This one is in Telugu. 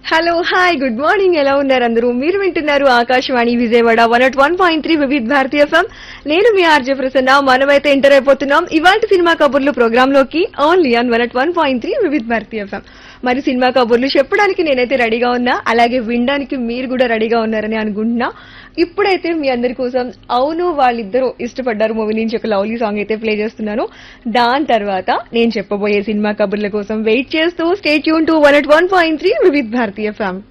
హలో హాయ్ గుడ్ మార్నింగ్ ఎలా ఉన్నారు అందరూ మీరు వింటున్నారు Akashvani Vijayawada one at one point three Vividh Bharati FM నేను మీ ఆర్జే ప్రసన్న మనమైతే ఎంటర్ అయిపోతున్నాం ఇవాళ సినిమా కబుర్లు ప్రోగ్రామ్ లోకి only on one at one point three Vividh Bharati FM మరి సినిమా కబుర్లు చెప్పడానికి నేనైతే రెడీగా ఉన్నా అలాగే వినడానికి మీరు కూడా రెడీగా ఉన్నారని అనుకుంటున్నా ఇప్పుడైతే మీ అందరి కోసం అవును వాళ్ళిద్దరూ ఇష్టపడ్డారు మూవీ నుంచి ఒక లవ్లీ సాంగ్ అయితే ప్లే చేస్తున్నాను దాని తర్వాత నేను చెప్పబోయే సినిమా కబుర్ల కోసం వెయిట్ చేస్తూ stay tune to one at one point three Vividh Bharati ఫ్యామ్